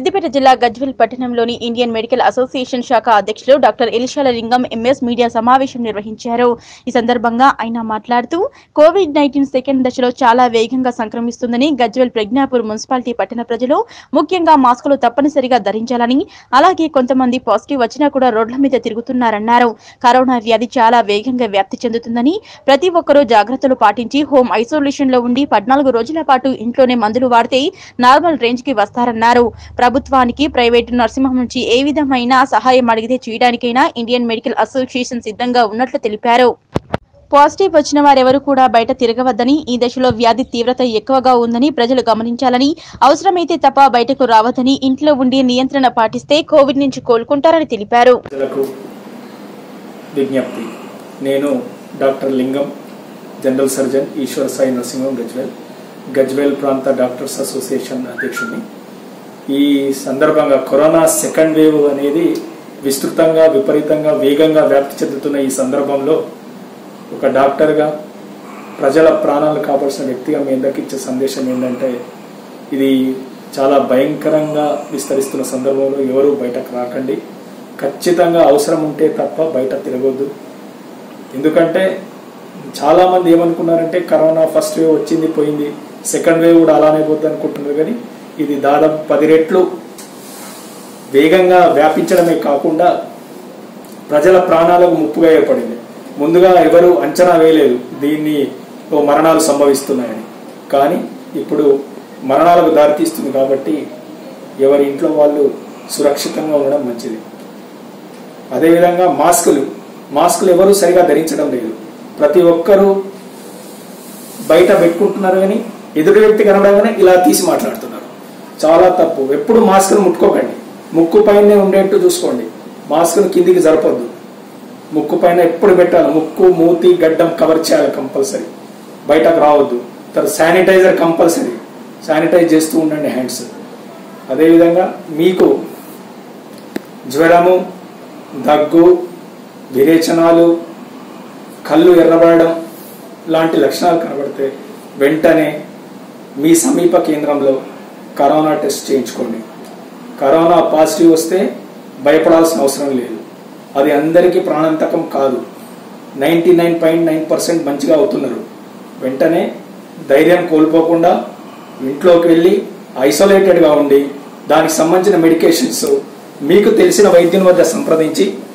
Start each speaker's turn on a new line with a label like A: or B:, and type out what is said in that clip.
A: సిద్దిపేట జిల్లా గజ్వెల్ పట్టణంలోని Indian medical association శాఖ అధ్యక్షులు డాక్టర్ ఎలిషాల లింగం ఎంఎస్ మీడియా సమావేశం నిర్వహించారు ఈ సందర్భంగా ఆయన మాట్లాడుతూ కోవిడ్ నైన్టీన్ సెకండ్ దశలో చాలా వేగంగా సంక్రమిస్తుందని గజ్వెల్ ప్రజ్ఞాపూర్ మున్సిపాలిటీ పట్టణ ప్రజలు ముఖ్యంగా మాస్కులు తప్పనిసరిగా ధరించాలని అలాగే కొంతమంది పాజిటివ్ వచ్చినా కూడా రోడ్ల మీద తిరుగుతున్నారన్నారు కరోనా వ్యాధి చాలా వేగంగా వ్యాప్తి చెందుతుందని ప్రతి ఒక్కరూ జాగ్రత్తలు పాటించి హోమ్ ఐసోలేషన్ లో ఉండి పద్నాలుగు రోజుల పాటు ఇంట్లోనే మందులు వాడితే నార్మల్ రేంజ్ కి వస్తారన్నారు ప్రభుత్వానికి ప్రైవేటు నర్సింహం నుంచి ఏ విధమైన సహాయం అడిగితే చేయడానికైనా ఇండియన్ మెడికల్ అసోసియేషన్ సిద్ధంగా ఉన్నట్లు తెలిపారు పాజిటివ్ వచ్చిన వారెవరూ కూడా బయట తిరగవద్దని ఈ దశలో వ్యాధి తీవ్రత ఎక్కువగా ఉందని ప్రజలు గమనించాలని అవసరమైతే తప్ప బయటకు రావద్దని ఇంట్లో ఉండి నియంత్రణ పాటిస్తే కోవిడ్ నుంచి కోలుకుంటారని తెలిపారు
B: ప్రజలకు విజ్ఞప్తి నేను doctor Lingam general surgeon Eshwara Sai Narasimham Gajwel Gajwel ప్రాంత డాక్టర్స్ అసోసియేషన్ అధ్యక్షుడిని ఈ సందర్భంగా కరోనా సెకండ్ వేవ్ అనేది విస్తృతంగా విపరీతంగా వేగంగా వ్యాప్తి చెందుతున్న ఈ సందర్భంలో ఒక డాక్టర్గా ప్రజల ప్రాణాలు కాపాల్సిన వ్యక్తిగా మీ అందరికి ఇచ్చే సందేశం ఏంటంటే ఇది చాలా భయంకరంగా విస్తరిస్తున్న సందర్భంలో ఎవరు బయటకు రాకండి ఖచ్చితంగా అవసరం ఉంటే తప్ప బయట తిరగొద్దు ఎందుకంటే చాలామంది ఏమనుకున్నారంటే కరోనా ఫస్ట్ వేవ్ వచ్చింది పోయింది సెకండ్ వేవ్ కూడా అలానే పోద్ది అనుకుంటున్నారు కానీ ఇది దాదాపు పది రెట్లు వేగంగా వ్యాపించడమే కాకుండా ప్రజల ప్రాణాలకు ముప్పుగా ఏర్పడింది ముందుగా ఎవరు అంచనా వేయలేదు దీన్ని ఓ మరణాలు సంభవిస్తున్నాయని కానీ ఇప్పుడు మరణాలకు దారితీస్తుంది కాబట్టి ఎవరి ఇంట్లో వాళ్ళు సురక్షితంగా ఉండడం మంచిది అదేవిధంగా మాస్కులు మాస్కులు ఎవరు సరిగా ధరించడం లేదు ప్రతి ఒక్కరూ బయట పెట్టుకుంటున్నారు కానీ ఎదుటి వ్యక్తి కనబడగానే ఇలా తీసి మాట్లాడుతున్నారు చాలా తప్పు ఎప్పుడు మాస్కును ముట్టుకోకండి ముక్కు పైనే ఉండేట్టు చూసుకోండి మాస్కును కిందికి జరపొద్దు ముక్కు పైన ఎప్పుడు పెట్టాలి ముక్కు మూతి గడ్డం కవర్ చేయాలి కంపల్సరీ బయటకు రావద్దు తర్వాత శానిటైజర్ కంపల్సరీ శానిటైజ్ చేస్తూ ఉండండి హ్యాండ్స్ అదేవిధంగా మీకు జ్వరము దగ్గు విరేచనాలు కళ్ళు ఎర్రబడడం లాంటి లక్షణాలు కనబడితే వెంటనే మీ సమీప కేంద్రంలో కరోనా టెస్ట్ చేయించుకోండి కరోనా పాజిటివ్ వస్తే భయపడాల్సిన అవసరం లేదు అది అందరికీ ప్రాణాంతకం కాదు ninety nine point nine percent మంచిగా అవుతున్నారు వెంటనే ధైర్యం కోల్పోకుండా ఇంట్లోకి వెళ్ళి ఐసోలేటెడ్గా ఉండి దానికి సంబంధించిన మెడికేషన్స్ మీకు తెలిసిన వైద్యుని వద్ద సంప్రదించి